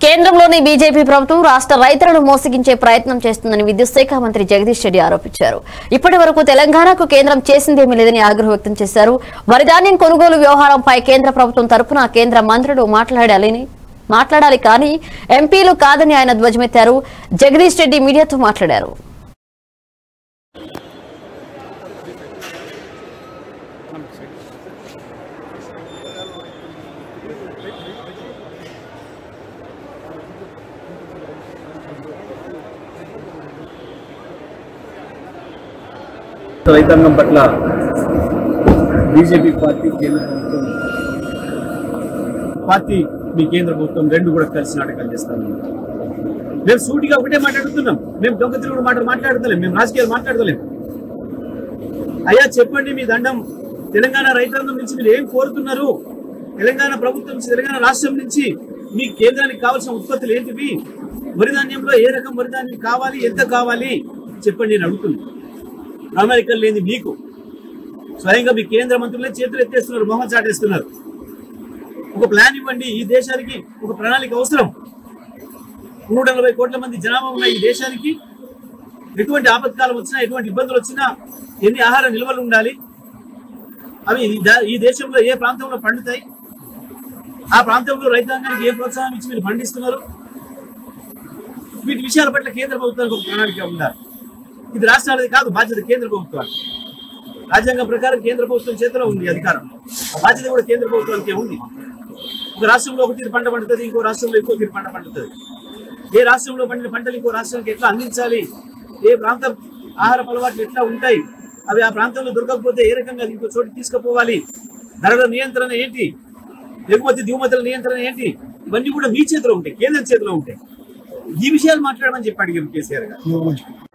కేంద్రంలోని బీజేపీ ప్రభుత్వం రాష్ట్ర రైతులను మోసగించే ప్రయత్నం చేస్తుందని విద్యుత్ శాఖ మంత్రి జగదీష్ రెడ్డి ఆరోపించారు ఇప్పటి వరకు తెలంగాణకు కేంద్రం చేసిందేమీ లేదని ఆగ్రహం వ్యక్తం చేశారు వరిధాన్యం కొనుగోలు వ్యవహారంపై కేంద్ర ప్రభుత్వం తరపున కేంద్ర మంత్రులు మాట్లాడాలని మాట్లాడాలి కానీ ఎంపీలు కాదని ఆయన ధ్వజమెత్తారు జగదీష్ రెడ్డి మీడియాతో మాట్లాడారు రైతాంగం పట్ల బీజేపీ పార్టీ కేంద్ర ప్రభుత్వం పార్టీ మీ కేంద్ర ప్రభుత్వం రెండు కూడా కలిసి నాటకాలు చేస్తాను మేము సూటిగా ఒకటే మాట్లాడుతున్నాం మేము దొంగ తిరుగుడు మాటలు మాట్లాడతలేం మేము రాజకీయాలు మాట్లాడతలేం అయ్యా చెప్పండి మీ దండం తెలంగాణ రైతాంగం నుంచి మీరు ఏం కోరుతున్నారు తెలంగాణ ప్రభుత్వం నుంచి తెలంగాణ రాష్ట్రం నుంచి మీ కేంద్రానికి కావాల్సిన ఉత్పత్తులు ఏంటివి వరి ధాన్యంలో ఏ రకం వరి ధాన్యం కావాలి ఎంత కావాలి చెప్పండి నేను అడుగుతున్నాను అమెరికన్ లేని మీకు స్వయంగా మీ కేంద్ర మంత్రులే చేతులు ఎత్తేస్తున్నారు మొహం చాటేస్తున్నారు ఒక ప్లాన్ ఇవ్వండి ఈ దేశానికి ఒక ప్రణాళిక అవసరం నూట నలభై కోట్ల మంది జనాభా ఉన్న ఈ దేశానికి ఎటువంటి ఆపత్కాలం వచ్చినా ఎటువంటి ఇబ్బందులు వచ్చినా ఎన్ని ఆహార నిల్వలు ఉండాలి అవి ఈ దా- ఈ దేశంలో ఏ ప్రాంతంలో పండుతాయి ఆ ప్రాంతంలో రైతాంగానికి ఏ ప్రోత్సాహం ఇచ్చి మీరు పండిస్తున్నారు వీటి విషయాల పట్ల కేంద్ర ప్రభుత్వానికి ఒక ప్రణాళిక ఉండాలి ఇది రాష్ట్రాలది కాదు బాధ్యత కేంద్ర ప్రభుత్వానికి రాజ్యాంగం ప్రకారం కేంద్ర ప్రభుత్వం చేతిలో ఉంది అధికారం ఆ బాధ్యత కూడా కేంద్ర ప్రభుత్వానికే ఉంది ఒక రాష్ట్రంలో ఒక తీరు పంట పండుతుంది ఇంకో రాష్ట్రంలో ఇంకో తీరు పంట పండుతుంది ఏ రాష్ట్రంలో పండిన పంటలు ఇంకో రాష్ట్రానికి ఎట్లా అందించాలి ఏ ప్రాంతం ఆహార అలవాట్లు ఎట్లా ఉంటాయి అవి ఆ ప్రాంతంలో దొరకకపోతే ఏ రకంగా అది ఇంకో చోటు తీసుకుపోవాలి ధరల నియంత్రణ ఏంటి ఎగుమతి దిగుమతుల నియంత్రణ ఏంటి ఇవన్నీ కూడా మీ చేతిలో ఉంటాయి కేంద్రం చేతిలో ఉంటాయి ఈ విషయాలు మాట్లాడమని చెప్పి అడిగారు కేసీఆర్ గారు